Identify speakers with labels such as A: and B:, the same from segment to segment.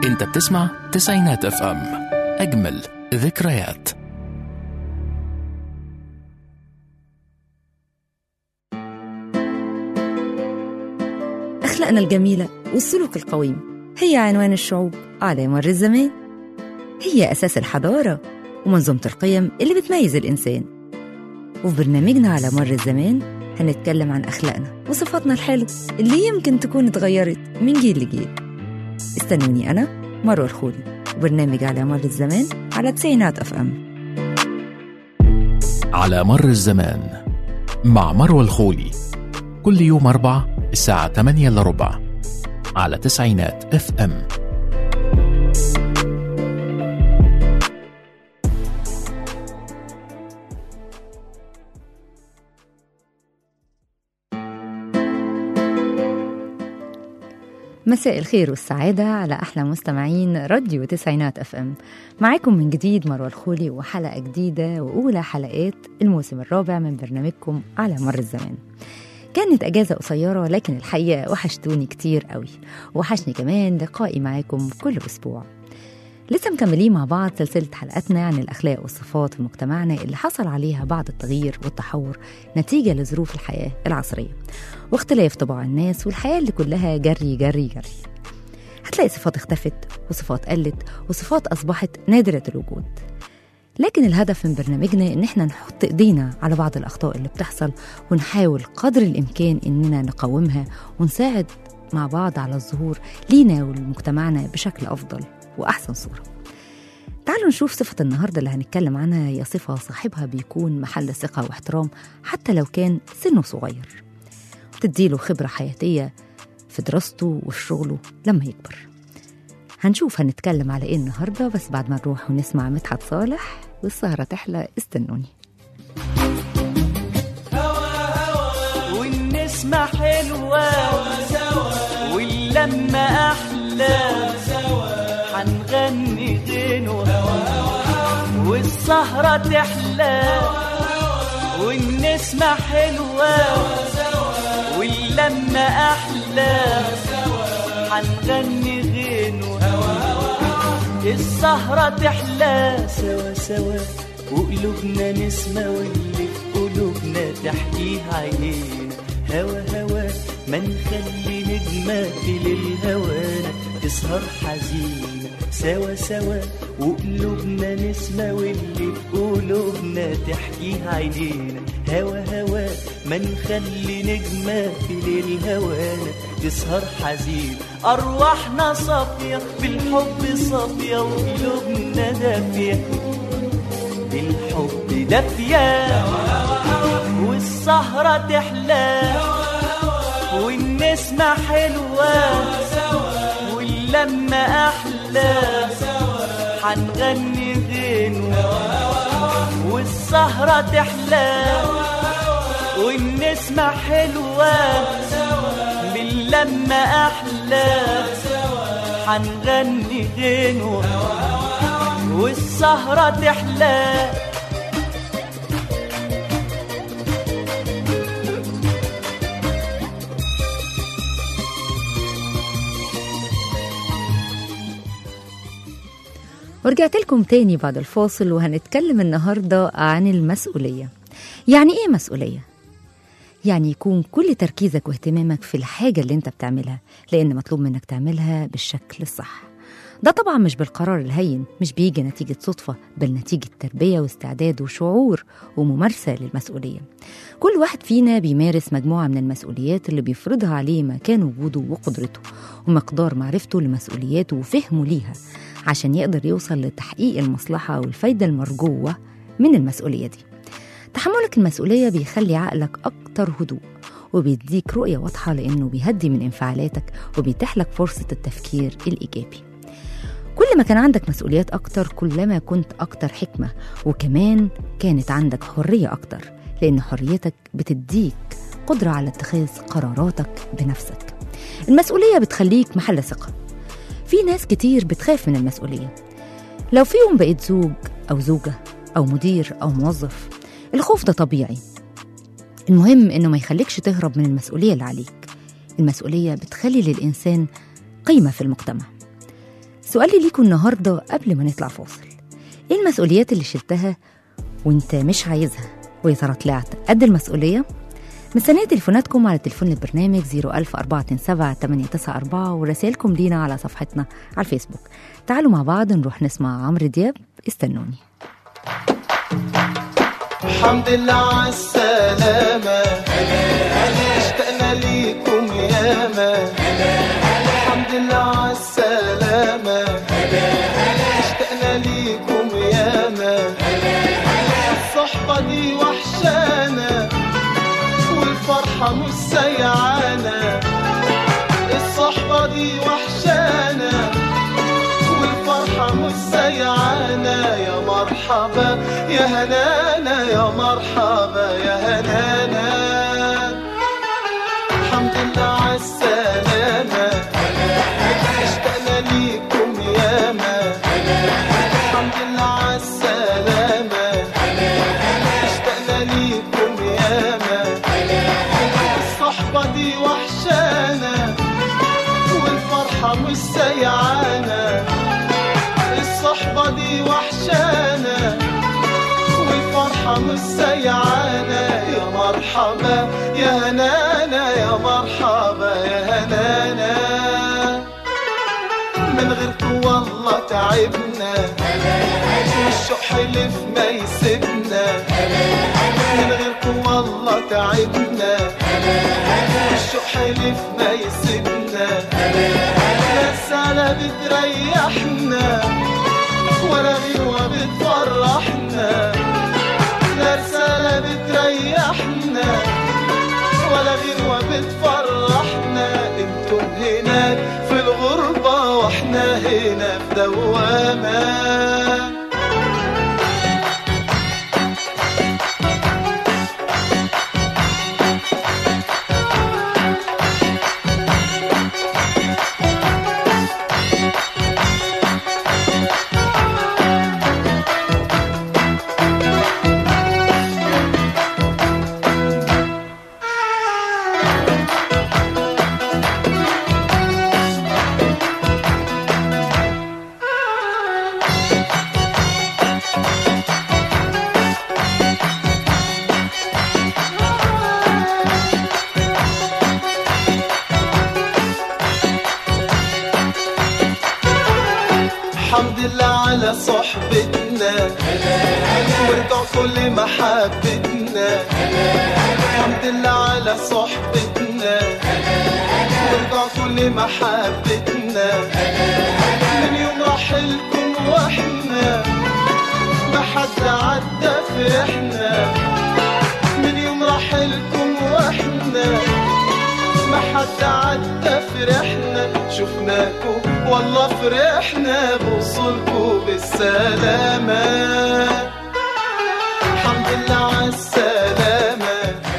A: انت بتسمع تسعينات اف ام اجمل ذكريات
B: أخلاقنا الجميلة والسلوك القويم هي عنوان الشعوب على مر الزمان هي أساس الحضارة ومنظومة القيم اللي بتميز الإنسان وفي برنامجنا على مر الزمان هنتكلم عن أخلاقنا وصفاتنا الحلوة اللي يمكن تكون اتغيرت من جيل لجيل استنوني أنا مروة الخولي وبرنامج على مر الزمان على تسعينات أف أم
A: على مر الزمان مع مروى الخولي كل يوم أربع الساعة 8 إلا ربع على تسعينات اف ام
B: مساء الخير والسعادة على أحلى مستمعين راديو تسعينات أف أم معاكم من جديد مروة الخولي وحلقة جديدة وأولى حلقات الموسم الرابع من برنامجكم على مر الزمان كانت أجازة قصيرة لكن الحقيقة وحشتوني كتير قوي وحشني كمان لقائي معاكم كل أسبوع لسه مكملين مع بعض سلسلة حلقاتنا عن الأخلاق والصفات في مجتمعنا اللي حصل عليها بعض التغيير والتحور نتيجة لظروف الحياة العصرية واختلاف طباع الناس والحياة اللي كلها جري جري جري هتلاقي صفات اختفت وصفات قلت وصفات أصبحت نادرة الوجود لكن الهدف من برنامجنا إن احنا نحط إيدينا على بعض الأخطاء اللي بتحصل ونحاول قدر الإمكان إننا نقاومها ونساعد مع بعض على الظهور لينا ولمجتمعنا بشكل أفضل وأحسن صورة تعالوا نشوف صفة النهاردة اللي هنتكلم عنها هي صفة صاحبها بيكون محل ثقة واحترام حتى لو كان سنه صغير بتديله خبرة حياتية في دراسته وفي شغله لما يكبر هنشوف هنتكلم على ايه النهاردة بس بعد ما نروح ونسمع مدحت صالح والسهرة تحلى استنوني
C: والنسمة حلوة واللمة أحلى هنغني غنوة والسهرة تحلى والنسمة حلوة واللمة أحلى هنغني غنوة السهرة تحلى سوا سوا وقلوبنا نسمة واللي في قلوبنا تحكيه عينينا هوا هوا ما نخلي نجمة للهوانا تسهر حزينة سوا سوا وقلوبنا نسمة واللي في قلوبنا تحكيه عينينا هوا هوا ما نخلي نجمة للهوانا تسهر حزين أرواحنا صافية بالحب صافية وقلوبنا دافية بالحب دافية والسهرة تحلى والنسمة حلوة واللمة أحلى هنغني غنوة والسهرة تحلى والنسمة حلوة باللمة أحلى هنغني غنوة والسهرة تحلى
B: ورجعت لكم تاني بعد الفاصل وهنتكلم النهاردة عن المسؤولية يعني ايه مسؤولية؟ يعني يكون كل تركيزك واهتمامك في الحاجة اللي انت بتعملها لأن مطلوب منك تعملها بالشكل الصح ده طبعا مش بالقرار الهين مش بيجي نتيجة صدفة بل نتيجة تربية واستعداد وشعور وممارسة للمسؤولية كل واحد فينا بيمارس مجموعة من المسؤوليات اللي بيفرضها عليه مكان وجوده وقدرته ومقدار معرفته لمسؤولياته وفهمه ليها عشان يقدر يوصل لتحقيق المصلحة والفايدة المرجوة من المسؤولية دي تحملك المسؤولية بيخلي عقلك أكتر هدوء وبيديك رؤية واضحة لأنه بيهدي من انفعالاتك وبيتيح لك فرصة التفكير الإيجابي كل ما كان عندك مسؤوليات أكتر كلما كنت أكتر حكمة وكمان كانت عندك حرية أكتر لأن حريتك بتديك قدرة على اتخاذ قراراتك بنفسك المسؤولية بتخليك محل ثقة في ناس كتير بتخاف من المسؤولية لو في يوم بقيت زوج أو زوجة أو مدير أو موظف الخوف ده طبيعي المهم إنه ما يخليكش تهرب من المسؤولية اللي عليك المسؤولية بتخلي للإنسان قيمة في المجتمع سؤالي ليكم النهاردة قبل ما نطلع فاصل ايه المسؤوليات اللي شلتها وانت مش عايزها ويا ترى طلعت قد المسؤولية؟ مستنية تليفوناتكم على تليفون البرنامج 01427 ورسائلكم لينا على صفحتنا على الفيسبوك تعالوا مع بعض نروح نسمع عمرو دياب استنوني
D: الحمد لله على السلامة اشتقنا ليكم ياما الحمد لله على السلامة اشتقنا ليكم ياما الصحبة دي وحشانا والفرحة مش سيعانا الصحبة دي وحشانا والفرحة مش سيعانا يا مرحبا يا هنانا يا مرحبا يا هنانا الحمد لله على السلامة اشتقنا ليكم ياما الحمد لله على السلامة اشتقنا ليكم ياما الصحبة دي وحشانا والفرحة مش سيعانا الصحبة دي وحشانا والفرحة مش سيعانا يا مرحبا يا هنانا يا مرحبا يا هنانا من غيركم والله تعبنا والشوق حلف ما يسيبنا من غيركم والله تعبنا والشوق حلف ما يسيبنا لا السنة بتريحنا ولا غيرها بتفرحنا لا رسالة بتريحنا ولا غيرها بتفرحنا انتم هناك في الغربة واحنا هنا في دوامة الحمد لله على صحبتنا وارجع كل محبتنا الحمد لله على صحبتنا وارجع كل محبتنا من يوم رحلكم واحنا ما حد عدى في احنا من يوم رحلكم واحنا ما حد عدى فرحنا شفناكم والله فرحنا بوصولكم بالسلامة الحمد لله على السلامة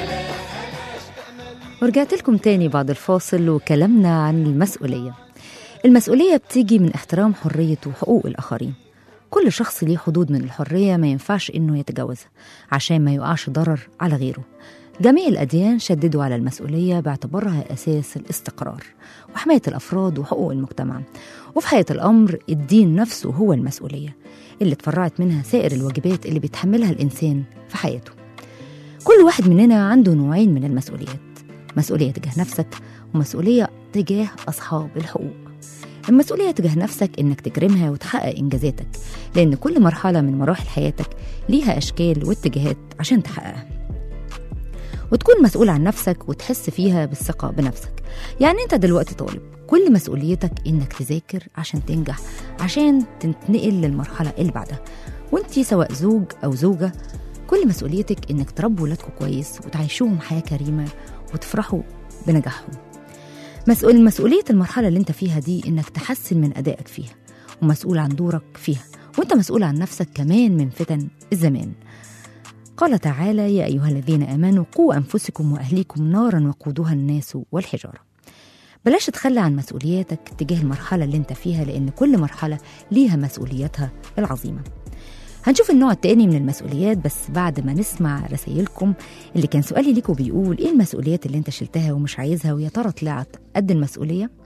B: ورجعت لكم تاني بعد الفاصل وكلامنا عن المسؤولية المسؤولية بتيجي من احترام حرية وحقوق الآخرين كل شخص ليه حدود من الحرية ما ينفعش إنه يتجاوزها عشان ما يقعش ضرر على غيره جميع الأديان شددوا على المسؤولية باعتبارها أساس الاستقرار وحماية الأفراد وحقوق المجتمع وفي حقيقة الأمر الدين نفسه هو المسؤولية اللي اتفرعت منها سائر الواجبات اللي بيتحملها الإنسان في حياته كل واحد مننا عنده نوعين من المسؤوليات مسؤولية تجاه نفسك ومسؤولية تجاه أصحاب الحقوق المسؤولية تجاه نفسك إنك تكرمها وتحقق إنجازاتك لأن كل مرحلة من مراحل حياتك ليها أشكال واتجاهات عشان تحققها وتكون مسؤول عن نفسك وتحس فيها بالثقة بنفسك يعني أنت دلوقتي طالب كل مسؤوليتك إنك تذاكر عشان تنجح عشان تنتقل للمرحلة اللي بعدها وانتي سواء زوج أو زوجة كل مسؤوليتك إنك تربوا ولادكم كويس وتعيشوهم حياة كريمة وتفرحوا بنجاحهم مسؤول مسؤولية المرحلة اللي انت فيها دي إنك تحسن من أدائك فيها ومسؤول عن دورك فيها وانت مسؤول عن نفسك كمان من فتن الزمان قال تعالى يا أيها الذين آمنوا قوا أنفسكم وأهليكم نارا وقودها الناس والحجارة بلاش تتخلى عن مسؤولياتك تجاه المرحلة اللي انت فيها لأن كل مرحلة ليها مسؤولياتها العظيمة هنشوف النوع التاني من المسؤوليات بس بعد ما نسمع رسايلكم اللي كان سؤالي ليكم بيقول ايه المسؤوليات اللي انت شلتها ومش عايزها ويا ترى طلعت قد المسؤولية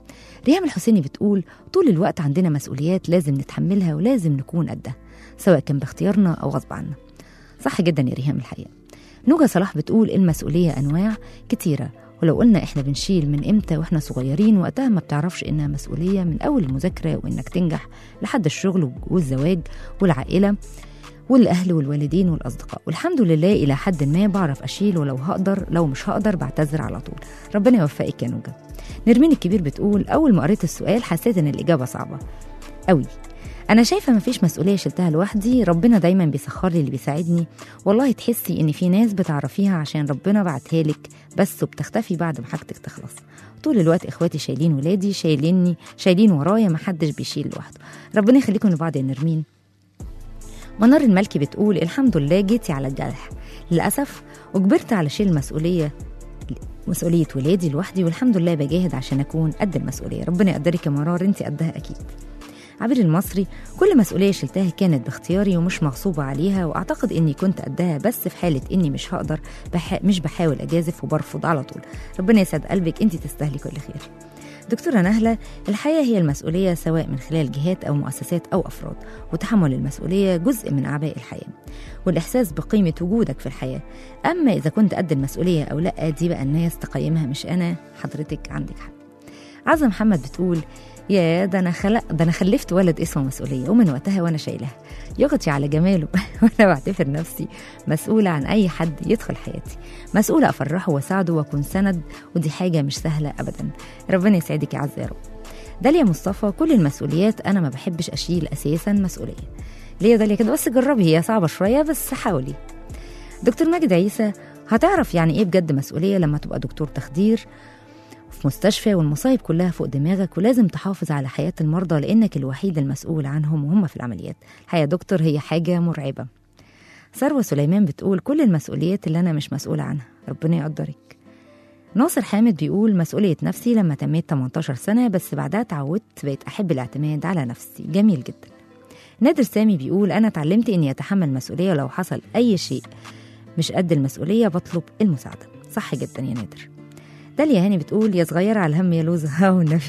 B: ريهام الحسيني بتقول طول الوقت عندنا مسؤوليات لازم نتحملها ولازم نكون قدها سواء كان باختيارنا أو غصب عنا صح جدا يا ريهام الحقيقة نوجا صلاح بتقول المسؤولية أنواع كتيرة ولو قلنا احنا بنشيل من امتى واحنا صغيرين وقتها ما بتعرفش انها مسؤولية من اول المذاكرة وانك تنجح لحد الشغل والزواج والعائلة والاهل والوالدين والاصدقاء والحمد لله الى حد ما بعرف اشيل ولو هقدر لو مش هقدر بعتذر على طول ربنا يوفقك يا نوجا نرمين الكبير بتقول اول ما قريت السؤال حسيت ان الاجابه صعبه قوي انا شايفه مفيش مسؤوليه شلتها لوحدي ربنا دايما بيسخر لي اللي بيساعدني والله تحسي ان في ناس بتعرفيها عشان ربنا بعتها لك بس وبتختفي بعد ما حاجتك تخلص طول الوقت اخواتي شايلين ولادي شايليني شايلين ورايا محدش بيشيل لوحده ربنا يخليكم لبعض يا نرمين منار الملكي بتقول الحمد لله جيتي على الجرح للأسف وكبرت على شيل المسؤولية مسؤولية ولادي لوحدي والحمد لله بجاهد عشان أكون قد المسؤولية ربنا يقدرك يا مرار انت قدها أكيد عبير المصري كل مسؤولية شلتها كانت باختياري ومش مغصوبة عليها وأعتقد إني كنت قدها بس في حالة إني مش هقدر بح... مش بحاول أجازف وبرفض على طول ربنا يسعد قلبك أنت تستاهلي كل خير دكتورة نهلة الحياة هي المسؤولية سواء من خلال جهات أو مؤسسات أو أفراد وتحمل المسؤولية جزء من أعباء الحياة والإحساس بقيمة وجودك في الحياة أما إذا كنت قد المسؤولية أو لأ دي بقى الناس تقيمها مش أنا حضرتك عندك حق عزة محمد بتقول يا ده انا خلق ده انا خلفت ولد اسمه مسؤوليه ومن وقتها وانا شايلها يغطي على جماله وانا بعتبر نفسي مسؤوله عن اي حد يدخل حياتي مسؤوله افرحه واساعده واكون سند ودي حاجه مش سهله ابدا ربنا يسعدك يا عزه يا رب داليا مصطفى كل المسؤوليات انا ما بحبش اشيل اساسا مسؤوليه ليه يا داليا كده بس جربي هي صعبه شويه بس حاولي دكتور ماجد عيسى هتعرف يعني ايه بجد مسؤوليه لما تبقى دكتور تخدير في مستشفى والمصايب كلها فوق دماغك ولازم تحافظ على حياة المرضى لأنك الوحيد المسؤول عنهم وهم في العمليات الحقيقة يا دكتور هي حاجة مرعبة ثروة سليمان بتقول كل المسؤوليات اللي أنا مش مسؤولة عنها ربنا يقدرك ناصر حامد بيقول مسؤولية نفسي لما تميت 18 سنة بس بعدها اتعودت بقيت أحب الاعتماد على نفسي جميل جدا نادر سامي بيقول أنا اتعلمت إني أتحمل مسؤولية لو حصل أي شيء مش قد المسؤولية بطلب المساعدة صح جدا يا نادر داليا هاني بتقول يا صغيرة على الهم يا لوزة ها والنبي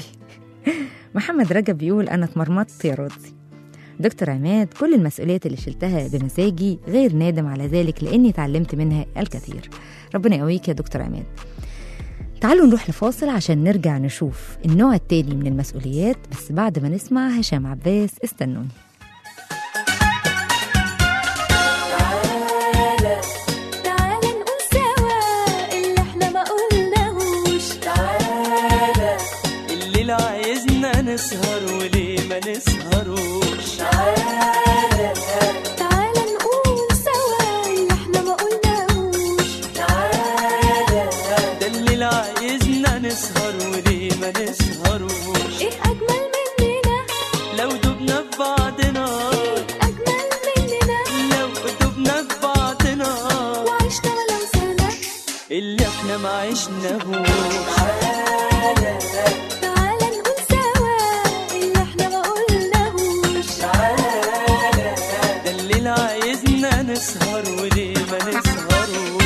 B: محمد رجب بيقول أنا اتمرمطت يا راضي دكتور عماد كل المسؤوليات اللي شلتها بمزاجي غير نادم على ذلك لأني اتعلمت منها الكثير ربنا يقويك يا دكتور عماد تعالوا نروح لفاصل عشان نرجع نشوف النوع التاني من المسؤوليات بس بعد ما نسمع هشام عباس استنوني
E: تعالى نقول سوا اللي احنا ما قلناهوش تعالى
C: الليل عايزنا نسهر وليه ما نسهروش
E: تعالى تعالى نقول سوا اللي احنا ما قلناهوش تعالى
C: ده الليل عايزنا نسهر وليه ما نسهروش
E: ايه اجمل مننا
C: لو دبنا في بعضنا
E: اجمل مننا
C: لو دبنا في بعضنا
E: وعشنا ولو سنة
C: اللي احنا ما عشناهوش
E: تعالى نقول سوا اللي احنا ما قلناهوش
C: ده الليل عايزنا نسهر وليه ما نسهروش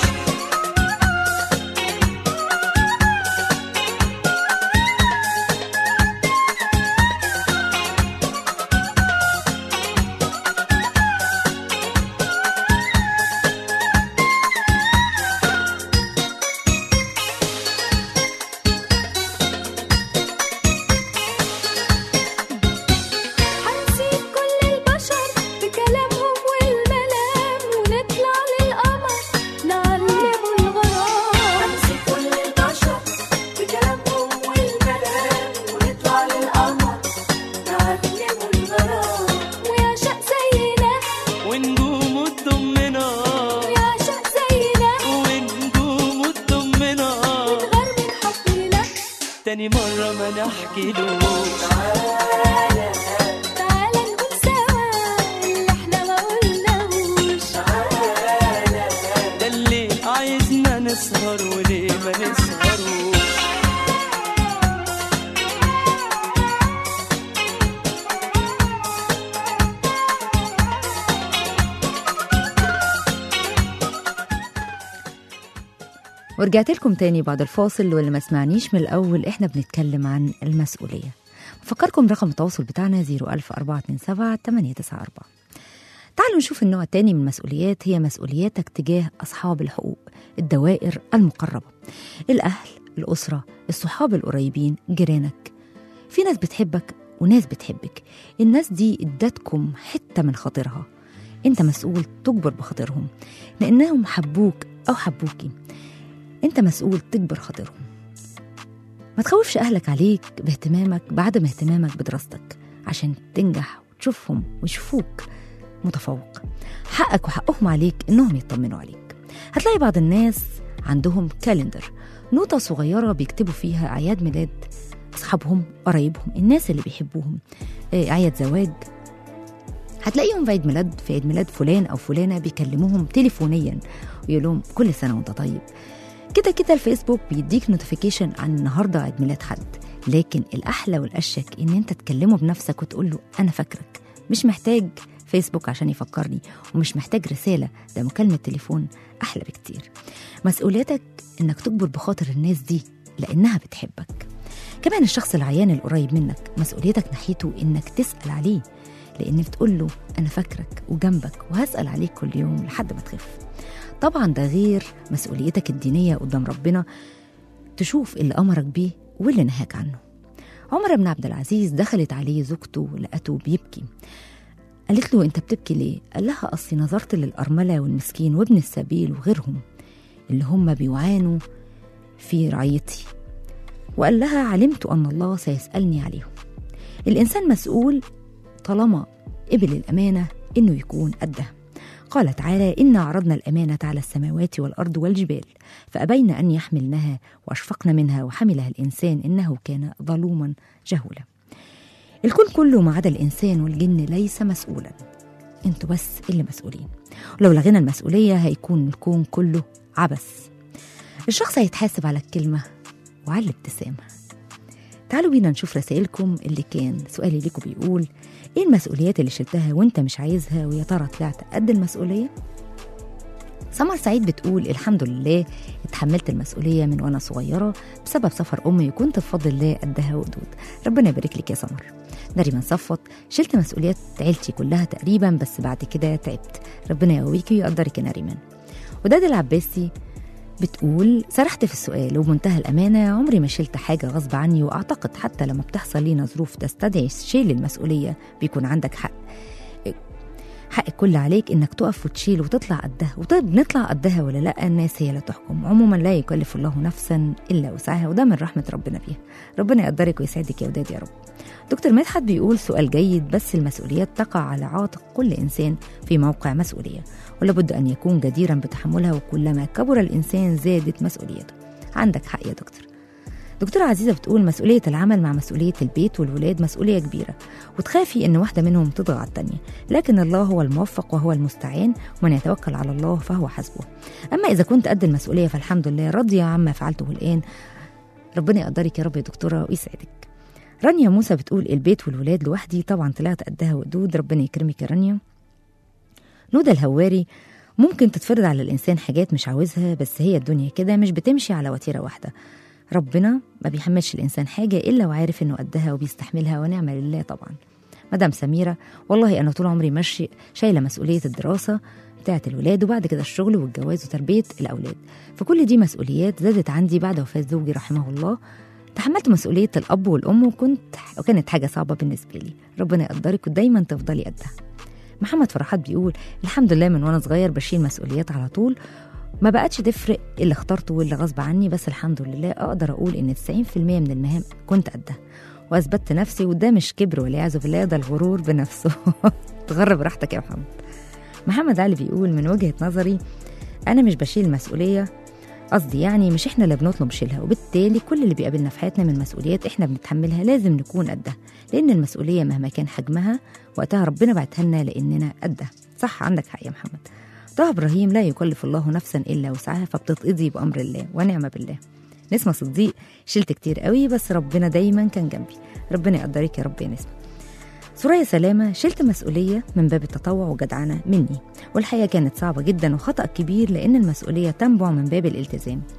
E: هنسيب كل البشر بكلامهم والملام ونطلع للقمر نعلمه الغرام هنسيب كل البشر بكلامهم والملام ونطلع للقمر نعلمه الغرام ويعشق زينا
C: ونجوم تضمنا
E: ويعشق زينا
C: ونجوم تضمنا
E: ونغير من حبنا
C: تاني مرة ما نحكيلوش
E: تعالى نقول سوا اللي احنا ما قلناهوش
C: ده اللي عايزنا نسهر وليه ما نسهروش
B: ورجعت لكم تاني بعد الفاصل واللي ما سمعنيش من الأول إحنا بنتكلم عن المسؤولية بفكركم رقم التواصل بتاعنا 01427 894 تعالوا نشوف النوع التاني من المسؤوليات هي مسؤولياتك تجاه أصحاب الحقوق الدوائر المقربة الأهل الأسرة الصحاب القريبين جيرانك في ناس بتحبك وناس بتحبك الناس دي ادتكم حتة من خاطرها انت مسؤول تجبر بخاطرهم لأنهم حبوك أو حبوكي انت مسؤول تجبر خاطرهم ما تخوفش أهلك عليك باهتمامك بعدم اهتمامك بدراستك عشان تنجح وتشوفهم ويشوفوك متفوق حقك وحقهم عليك إنهم يطمنوا عليك هتلاقي بعض الناس عندهم كالندر نوتة صغيرة بيكتبوا فيها أعياد ميلاد أصحابهم قرايبهم الناس اللي بيحبوهم آه، أعياد زواج هتلاقيهم في عيد ميلاد في عيد ميلاد فلان أو فلانة بيكلموهم تليفونيا ويقول لهم كل سنة وأنت طيب كده كده الفيسبوك بيديك نوتيفيكيشن عن النهارده عيد ميلاد حد لكن الاحلى والاشيك ان انت تكلمه بنفسك وتقول له انا فاكرك مش محتاج فيسبوك عشان يفكرني ومش محتاج رساله ده مكالمه تليفون احلى بكتير مسؤوليتك انك تجبر بخاطر الناس دي لانها بتحبك كمان الشخص العيان القريب منك مسؤوليتك ناحيته انك تسال عليه لان بتقول له انا فاكرك وجنبك وهسال عليك كل يوم لحد ما تخف طبعا ده غير مسؤوليتك الدينية قدام ربنا تشوف اللي أمرك بيه واللي نهاك عنه عمر بن عبد العزيز دخلت عليه زوجته لقته بيبكي قالت له انت بتبكي ليه قال لها اصلي نظرت للأرملة والمسكين وابن السبيل وغيرهم اللي هم بيعانوا في رعيتي وقال لها علمت أن الله سيسألني عليهم الإنسان مسؤول طالما قبل الأمانة إنه يكون قدها قال تعالى إنا عرضنا الأمانة على السماوات والأرض والجبال فأبين أن يحملنها وأشفقن منها وحملها الإنسان إنه كان ظلوما جهولا الكون كله ما عدا الإنسان والجن ليس مسؤولا انتوا بس اللي مسؤولين ولو لغينا المسؤولية هيكون الكون كله عبث الشخص هيتحاسب على الكلمة وعلى الابتسامة تعالوا بينا نشوف رسائلكم اللي كان سؤالي ليكم بيقول ايه المسؤوليات اللي شلتها وانت مش عايزها ويا ترى طلعت قد المسؤولية؟ سمر سعيد بتقول الحمد لله اتحملت المسؤولية من وانا صغيرة بسبب سفر امي وكنت بفضل الله قدها وقدود ربنا يبارك لك يا سمر نريمان صفت شلت مسؤوليات عيلتي كلها تقريبا بس بعد كده تعبت ربنا يقويكي ويقدرك يا نريمان وداد العباسي بتقول سرحت في السؤال وبمنتهى الأمانة عمري ما شلت حاجة غصب عني وأعتقد حتى لما بتحصل لينا ظروف تستدعي شيل المسؤولية بيكون عندك حق حق الكل عليك انك تقف وتشيل وتطلع قدها وطيب نطلع قدها ولا لا الناس هي اللي تحكم عموما لا يكلف الله نفسا الا وسعها وده من رحمه ربنا فيها ربنا يقدرك ويسعدك يا وداد يا رب دكتور مدحت بيقول سؤال جيد بس المسؤوليات تقع على عاتق كل انسان في موقع مسؤوليه ولابد ان يكون جديرا بتحملها وكلما كبر الانسان زادت مسؤوليته عندك حق يا دكتور دكتورة عزيزة بتقول مسؤولية العمل مع مسؤولية البيت والولاد مسؤولية كبيرة وتخافي إن واحدة منهم تضغى على التانية لكن الله هو الموفق وهو المستعان ومن يتوكل على الله فهو حسبه أما إذا كنت قد المسؤولية فالحمد لله راضية عما فعلته الآن ربنا يقدرك يا رب يا دكتورة ويسعدك رانيا موسى بتقول البيت والولاد لوحدي طبعا طلعت قدها وقدود ربنا يكرمك يا رانيا نودة الهواري ممكن تتفرض على الإنسان حاجات مش عاوزها بس هي الدنيا كده مش بتمشي على وتيرة واحدة ربنا ما بيحملش الإنسان حاجة إلا وعارف إنه قدها وبيستحملها ونعم لله طبعا مدام سميرة والله أنا طول عمري ماشي شايلة مسؤولية الدراسة بتاعة الولاد وبعد كده الشغل والجواز وتربية الأولاد فكل دي مسؤوليات زادت عندي بعد وفاة زوجي رحمه الله تحملت مسؤولية الأب والأم وكنت وكانت حاجة صعبة بالنسبة لي ربنا يقدرك ودايما تفضلي قدها محمد فرحات بيقول الحمد لله من وانا صغير بشيل مسؤوليات على طول ما بقتش تفرق اللي اخترته واللي غصب عني بس الحمد لله اقدر اقول ان 90% من المهام كنت قدها واثبتت نفسي وده مش كبر والعياذ بالله ده الغرور بنفسه تغرب راحتك يا محمد محمد علي بيقول من وجهة نظري انا مش بشيل مسؤولية قصدي يعني مش احنا اللي بنطلب نشيلها وبالتالي كل اللي بيقابلنا في حياتنا من مسؤوليات احنا بنتحملها لازم نكون قدها لان المسؤوليه مهما كان حجمها وقتها ربنا بعتها لنا لاننا قدها صح عندك حق يا محمد طه ابراهيم لا يكلف الله نفسا الا وسعها فبتتقضي بامر الله ونعم بالله نسمة صديق شلت كتير قوي بس ربنا دايما كان جنبي ربنا يقدرك يا رب يا نسمة سوريا سلامة شلت مسؤولية من باب التطوع وجدعنة مني والحقيقة كانت صعبة جدا وخطأ كبير لأن المسؤولية تنبع من باب الالتزام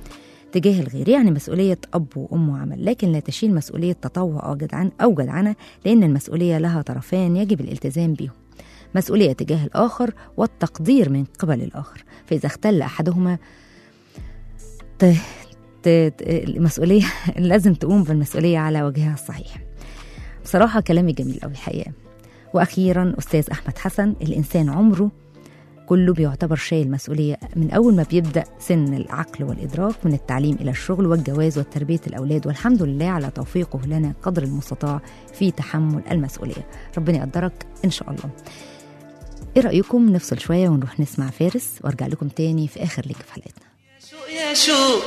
B: تجاه الغير يعني مسؤولية أب وأم وعمل لكن لا تشيل مسؤولية تطوع أو جدعان أو جدعنة لأن المسؤولية لها طرفان يجب الالتزام بهم مسؤولية تجاه الآخر والتقدير من قبل الآخر فإذا اختل أحدهما ت... ت... ت... المسؤولية لازم تقوم بالمسؤولية على وجهها الصحيح بصراحة كلامي جميل أوي الحقيقة وأخيرا أستاذ أحمد حسن الإنسان عمره كله بيعتبر شايل مسؤولية من أول ما بيبدأ سن العقل والإدراك من التعليم إلى الشغل والجواز وتربية الأولاد والحمد لله على توفيقه لنا قدر المستطاع في تحمل المسؤولية ربنا يقدرك إن شاء الله إيه رأيكم نفصل شوية ونروح نسمع فارس وأرجع لكم تاني في آخر لينك في حلقتنا
C: شوق يا شوق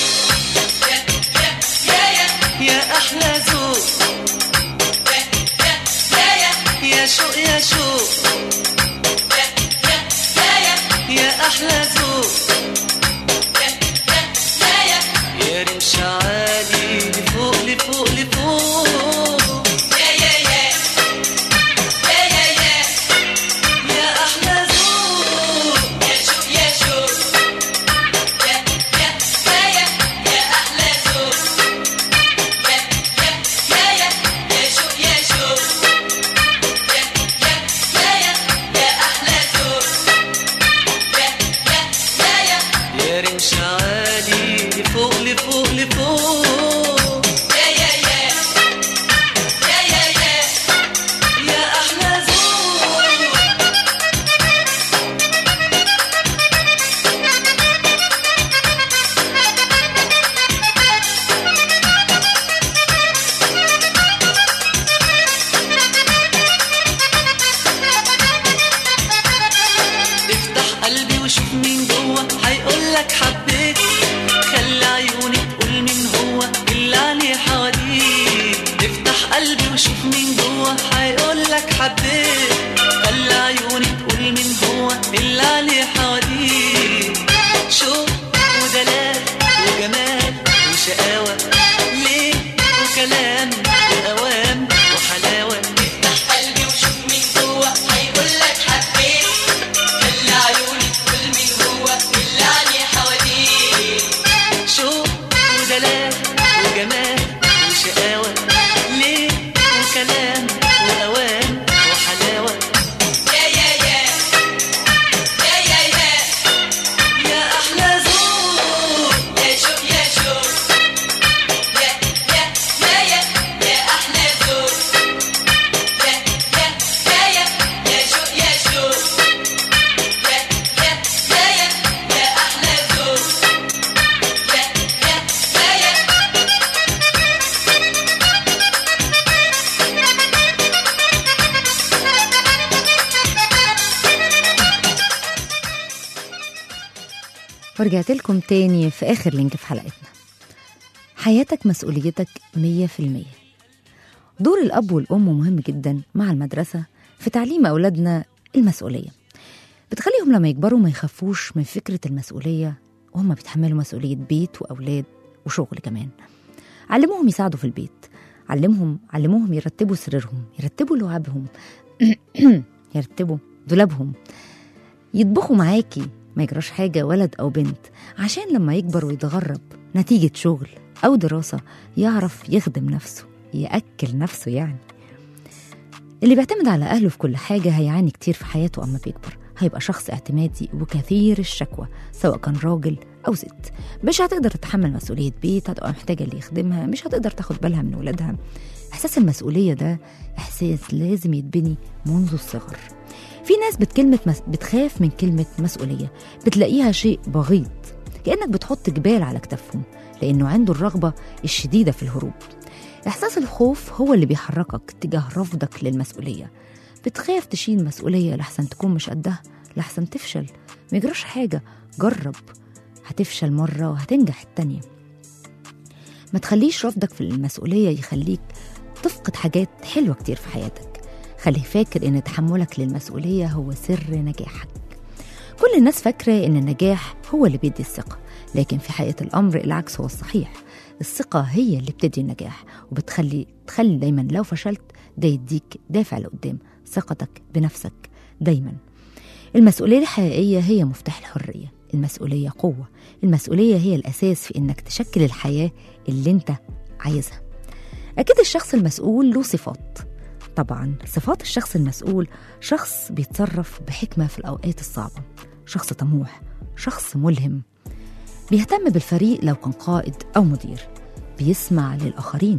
C: يا احلى ذوق يا شوق يا شوق يا احلى ذوق يا رمش عالي لفوق لفوق لفوق يا احلى ذوق يا شوق يا شوق يا رمش عالي لفوق لفوق لفوق يا يا يا يا يا يا يا احلى ذوق افتح قلبي وشوف مين جوه هيقول لك حبيت خلي عيوني تقول مين هو اللي عليه حواليك افتح قلبي وشوف مين جوه هيقول لك حبيت خلي عيوني تقول مين هو اللي عليه حواليك شوق ودلال وجمال وشقاوة ليه وكلام وأوام وحلاوة افتح قلبي وشوف مين جوه هيقول لك حبيت خلي عيوني تقول مين هو اللي عليه حواليك شوق ودلال وجمال وشقاوة ليه وكلام وأوان وحلاوة يا يا يا يا يا يا يا أحلى ذوق يا شوق يا شوق يا يا يا يا يا أحلى ذوق يا يا يا يا يا شوق يا شوق يا يا يا يا يا أحلى ذوق يا يا يا يا
B: ورجعت لكم تاني في آخر لينك في حلقتنا حياتك مسؤوليتك مية في المية دور الأب والأم مهم جدا مع المدرسة في تعليم أولادنا المسؤولية بتخليهم لما يكبروا ما يخافوش من فكرة المسؤولية وهم بيتحملوا مسؤولية بيت وأولاد وشغل كمان علموهم يساعدوا في البيت علمهم علموهم يرتبوا سريرهم يرتبوا لعابهم يرتبوا دولابهم يطبخوا معاكي ما يجراش حاجة ولد أو بنت عشان لما يكبر ويتغرب نتيجة شغل أو دراسة يعرف يخدم نفسه يأكل نفسه يعني اللي بيعتمد على أهله في كل حاجة هيعاني كتير في حياته أما بيكبر هيبقى شخص اعتمادي وكثير الشكوى سواء كان راجل أو ست مش هتقدر تتحمل مسؤولية بيت هتبقى محتاجة اللي يخدمها مش هتقدر تاخد بالها من ولادها إحساس المسؤولية ده إحساس لازم يتبني منذ الصغر في ناس بتكلمة مس... بتخاف من كلمة مسؤولية بتلاقيها شيء بغيض كأنك بتحط جبال على كتافهم لأنه عنده الرغبة الشديدة في الهروب إحساس الخوف هو اللي بيحركك تجاه رفضك للمسؤولية بتخاف تشيل مسؤولية لحسن تكون مش قدها لحسن تفشل ما يجراش حاجة جرب هتفشل مرة وهتنجح التانية ما تخليش رفضك في المسؤولية يخليك تفقد حاجات حلوة كتير في حياتك خليه فاكر إن تحملك للمسؤولية هو سر نجاحك كل الناس فاكرة إن النجاح هو اللي بيدي الثقة لكن في حقيقة الأمر العكس هو الصحيح الثقة هي اللي بتدي النجاح وبتخلي تخلي دايما لو فشلت ده يديك دافع لقدام ثقتك بنفسك دايما المسؤولية الحقيقية هي مفتاح الحرية المسؤولية قوة المسؤولية هي الأساس في إنك تشكل الحياة اللي أنت عايزها أكيد الشخص المسؤول له صفات طبعا صفات الشخص المسؤول شخص بيتصرف بحكمة في الأوقات الصعبة شخص طموح شخص ملهم بيهتم بالفريق لو كان قائد أو مدير بيسمع للآخرين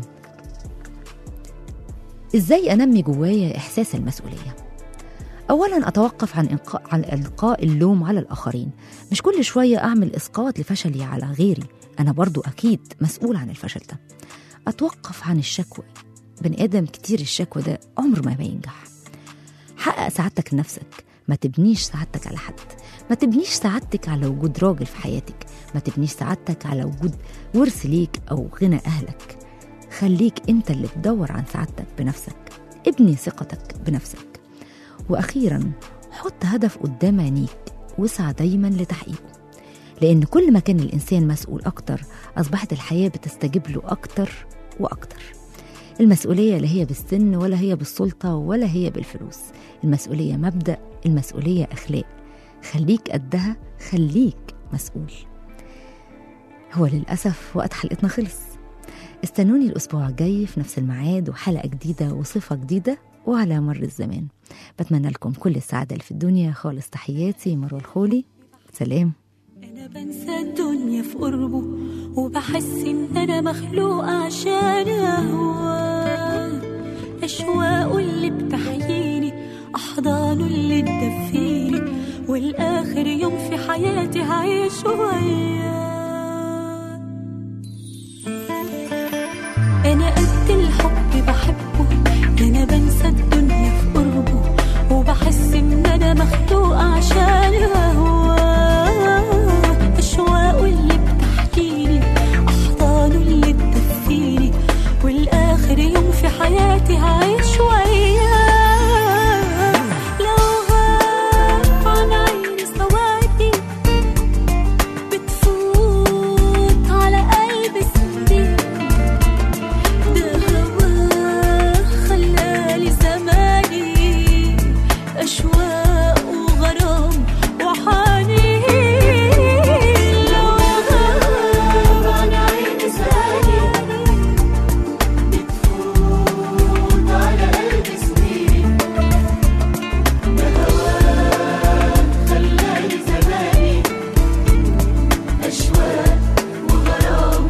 B: إزاي أنمي جوايا إحساس المسؤولية أولا أتوقف عن إلقاء عن إلقاء اللوم على الآخرين مش كل شوية أعمل إسقاط لفشلي على غيري أنا برضو أكيد مسؤول عن الفشل ده أتوقف عن الشكوى بني آدم كتير الشكوى ده عمر ما بينجح حقق سعادتك لنفسك ما تبنيش سعادتك على حد ما تبنيش سعادتك على وجود راجل في حياتك ما تبنيش سعادتك على وجود ورث ليك أو غنى أهلك خليك أنت اللي تدور عن سعادتك بنفسك ابني ثقتك بنفسك وأخيرا حط هدف قدام عينيك واسعى دايما لتحقيقه لأن كل ما كان الإنسان مسؤول أكتر أصبحت الحياة بتستجيب له أكتر وأكتر المسؤولية لا هي بالسن ولا هي بالسلطة ولا هي بالفلوس المسؤولية مبدأ المسؤولية أخلاق خليك قدها خليك مسؤول هو للأسف وقت حلقتنا خلص استنوني الأسبوع الجاي في نفس الميعاد وحلقة جديدة وصفة جديدة وعلى مر الزمان بتمنى لكم كل السعادة اللي في الدنيا خالص تحياتي مروة الخولي سلام
E: أنا بنسى الدنيا في قربه وبحس إن أنا مخلوق عشان أهواه أشواقه اللي بتحييني أحضانه اللي تدفيني والآخر يوم في حياتي هعيش وياه أنا قد الحب بحبه أنا بنسى الدنيا في قربه وبحس إن أنا مخلوق عشان أهواه أشواقه اللي بتحكيني أحضانه اللي تدفيني والآخر يوم في حياتي هعيش وياه لو غاب عن عيني سوادي بتفوت على قلبي سنين ده هواه خلالي زماني أشواق وغرام وحنين لو غاب عن عيني ثانية بتفوت على قلبي سنين ده هواه خلالي زماني أشواق وغرام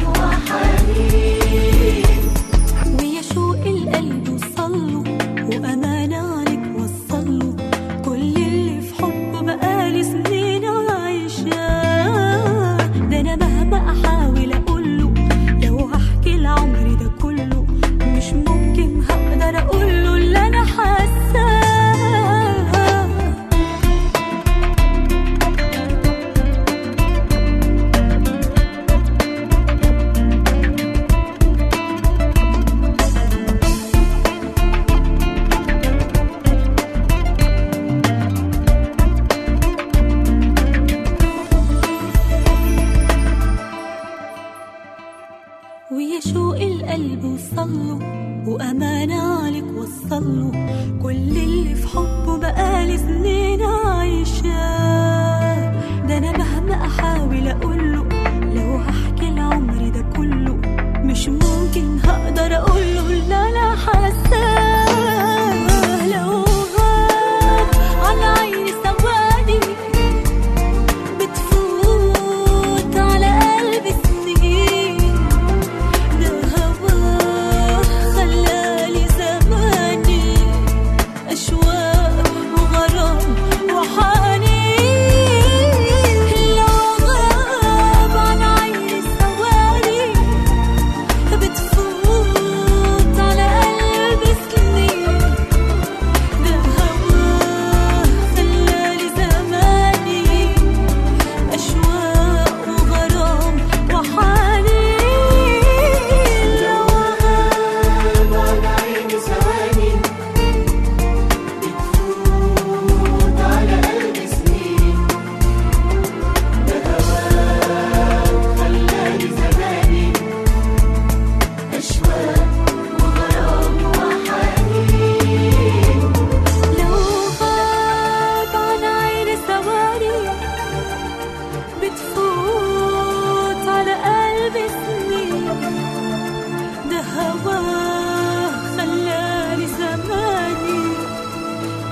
E: وحنين ويا شوق القلب وصله وأمانة عليك وصله كل اللي في حبه بقالي سنين عايشاه ده أنا مهما أحاول أقوله لو هحكي العمر ده كله مش ممكن هقدر أقوله اللي أنا حاساه ويا شوق القلب وصله وأمانة عليك وصله كل اللي في حبه بقالي سنين عايشاه ده أنا مهما أحاول أقوله لو هحكي العمر ده كله مش ممكن هقدر أقوله اللي أنا حاساه لو غاب عن عيني ثواني بتفوت على قلبي سنين ده هواه خلالي زماني أشواق وغرام وحنين لو غاب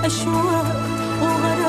E: أشواق وغرام